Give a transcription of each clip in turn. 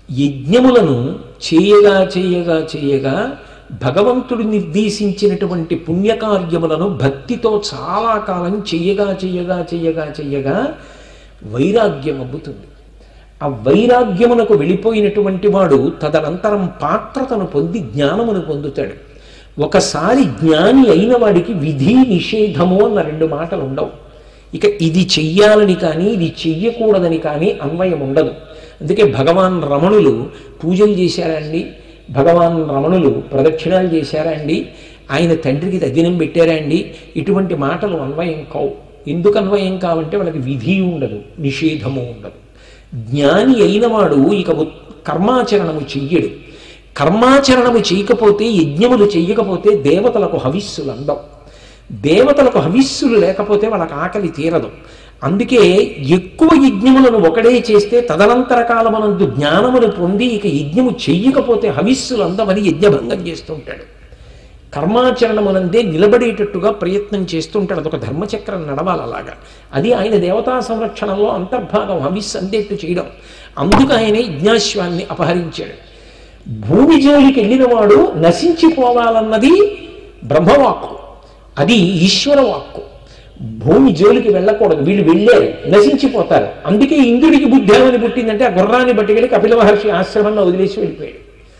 యజ్ఞములను చేయగా చేయగా చేయగా భగవంతుడు నిర్దేశించినటువంటి పుణ్యకార్యములను భక్తితో చాలా కాలం చెయ్యగా చెయ్యగా చెయ్యగా చెయ్యగా వైరాగ్యం అబ్బుతుంది ఆ వైరాగ్యమునకు వెళ్ళిపోయినటువంటి వాడు తదనంతరం పాత్రతను పొంది జ్ఞానమును పొందుతాడు ఒకసారి జ్ఞాని అయిన వాడికి విధి నిషేధము అన్న రెండు మాటలు ఉండవు ఇక ఇది చెయ్యాలని కానీ ఇది చెయ్యకూడదని కానీ అన్వయం ఉండదు అందుకే భగవాన్ రమణులు పూజలు చేశారా అండి భగవాన్ రమణులు ప్రదక్షిణాలు చేశారా అండి ఆయన తండ్రికి తద్దినం పెట్టారా అండి ఇటువంటి మాటలు అన్వయం కావు ఎందుకు అన్వయం కావంటే వాళ్ళకి విధి ఉండదు నిషేధము ఉండదు జ్ఞాని అయినవాడు ఇక ఉత్- కర్మాచరణము చెయ్యడు కర్మాచరణము చేయకపోతే యజ్ఞములు చెయ్యకపోతే దేవతలకు హవిస్సులు అందవు దేవతలకు హవిస్సులు లేకపోతే వాళ్ళకి ఆకలి తీరదు అందుకే ఎక్కువ యజ్ఞములను ఒకడే చేస్తే తదనంతర కాలమనందు జ్ఞానమును పొంది ఇక యజ్ఞము చెయ్యకపోతే హవిస్సులు అందమని యజ్ఞభంగం చేస్తుంటాడు కర్మాచరణమునందే నిలబడేటట్టుగా ప్రయత్నం చేస్తుంటాడు అదొక ధర్మచక్రం నడవాలి అలాగా అది ఆయన దేవతా సంరక్షణలో అంతర్భాగం హవిస్ అందేట్టు చేయడం అందుకు ఆయన యజ్ఞాశ్వాన్ని అపహరించాడు భూమి జోలికి వెళ్ళినవాడు నశించిపోవాలన్నది బ్రహ్మవాక్కు అది ఈశ్వర వాక్కు భూమి జోలికి వెళ్ళకూడదు వీళ్ళు వెళ్ళారు నశించిపోతారు అందుకే ఇంద్రుడికి బుద్ధి ఏమని పుట్టిందంటే ఆ గుర్రాన్ని బట్టి కపిల మహర్షి ఆశ్రమంలో వదిలేసి వెళ్ళిపోయాడు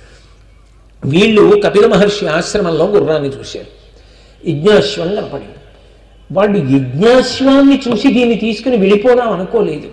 వీళ్ళు కపిల మహర్షి ఆశ్రమంలో గుర్రాన్ని చూశారు యజ్ఞాశ్వం కనపడింది వాళ్ళు యజ్ఞాశ్వాన్ని చూసి దీన్ని తీసుకుని వెళ్ళిపోదాం అనుకోలేదు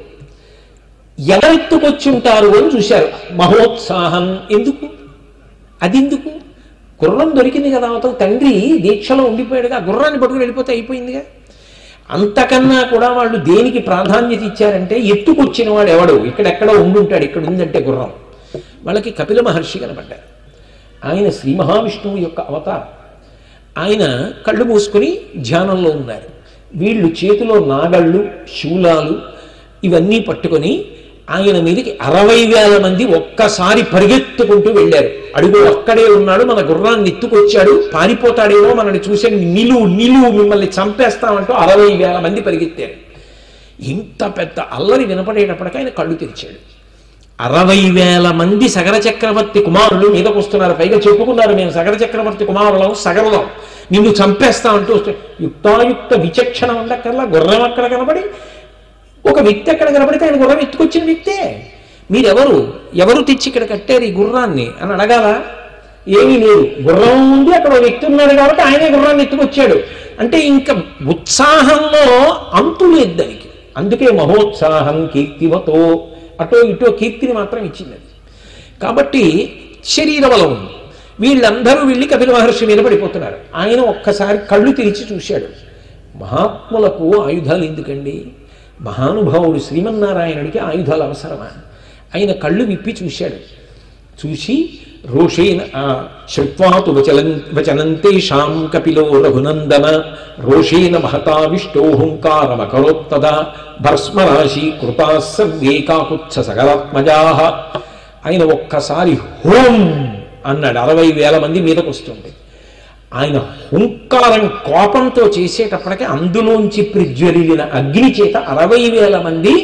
ఎవరెత్తుకొచ్చుంటారు అని చూశారు మహోత్సాహం ఎందుకు అది ఎందుకు గుర్రం దొరికింది కదా అవతల తండ్రి దీక్షలో ఉండిపోయాడుగా ఆ గుర్రాన్ని పట్టుకుని వెళ్ళిపోతే అయిపోయిందిగా అంతకన్నా కూడా వాళ్ళు దేనికి ప్రాధాన్యత ఇచ్చారంటే ఎత్తుకొచ్చిన వాడు ఎవడు ఇక్కడెక్కడో ఉండుంటాడు ఇక్కడ ఉందంటే గుర్రం వాళ్ళకి కపిల మహర్షి కనపడ్డారు ఆయన శ్రీ మహావిష్ణువు యొక్క అవతారం ఆయన కళ్ళు మూసుకొని ధ్యానంలో ఉన్నారు వీళ్ళు చేతిలో నాగళ్ళు శూలాలు ఇవన్నీ పట్టుకొని ఆయన మీదకి అరవై వేల మంది ఒక్కసారి పరిగెత్తుకుంటూ వెళ్ళారు అడుగు అక్కడే ఉన్నాడు మన గుర్రాన్ని ఎత్తుకొచ్చాడు పారిపోతాడేమో మనల్ని చూసే నిలువు నిలువు మిమ్మల్ని చంపేస్తామంటూ అరవై వేల మంది పరిగెత్తారు ఇంత పెద్ద అల్లరి వినపడేటప్పటికీ ఆయన కళ్ళు తెరిచాడు అరవై వేల మంది సగర చక్రవర్తి కుమారులు మీదకు వస్తున్నారు పైగా చెప్పుకున్నారు మేము సగర చక్రవర్తి కుమారులం సగరులం నిన్ను చంపేస్తామంటూ వస్తు యుక్తాయుక్త విచక్షణ ఉండక్కర్లా గుర్రం అక్కడ కనబడి ఒక వ్యక్తి అక్కడ కనబడితే ఆయన గుర్రం ఎత్తుకొచ్చిన వ్యక్తే మీరెవరు ఎవరు తెచ్చి ఇక్కడ కట్టారు ఈ గుర్రాన్ని అని అడగాల ఏమీ లేదు గుర్రం ఉంది అక్కడ ఒక వ్యక్తి ఉన్నాడు కాబట్టి ఆయనే గుర్రాన్ని ఎత్తుకొచ్చాడు అంటే ఇంకా ఉత్సాహంలో అంతు లేదు దానికి అందుకే మహోత్సాహం కీర్తివతో అటో ఇటో కీర్తిని మాత్రం ఇచ్చింది అది కాబట్టి శరీర బలం ఉంది వీళ్ళందరూ వెళ్ళి కపిల మహర్షి మీద పడిపోతున్నారు ఆయన ఒక్కసారి కళ్ళు తెరిచి చూశాడు మహాత్ములకు ఆయుధాలు ఎందుకండి మహానుభావుడు శ్రీమన్నారాయణుడికి ఆయుధాలు అవసరమా ఆయన కళ్ళు విప్పి చూశాడు చూసి రోషేన ఆ శ్రుత్వాతు వచలం వచనంతేషాం కపిలో రఘునందన రోషేన మహతావిష్టోహుంకారమకరోత్తదా భస్మరాశి కృతా సర్వే కాకుత్స సగరాత్మజా ఆయన ఒక్కసారి హోం అన్నాడు అరవై వేల మంది మీదకు వస్తుంది ఆయన హుంకారం కోపంతో చేసేటప్పటికి అందులోంచి ప్రజ్వరిలిన అగ్ని చేత అరవై వేల మంది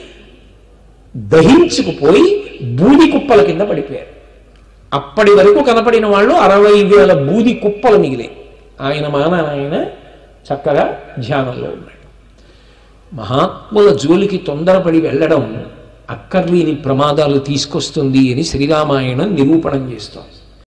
దహించుకుపోయి బూది కుప్పల కింద పడిపోయారు అప్పటి వరకు కనపడిన వాళ్ళు అరవై వేల బూది కుప్పలు మిగిలే ఆయన మాన ఆయన చక్కగా ధ్యానంలో ఉన్నాడు మహాత్ముల జోలికి తొందరపడి వెళ్ళడం అక్కర్లేని ప్రమాదాలు తీసుకొస్తుంది అని శ్రీరామాయణం నిరూపణం చేస్తోంది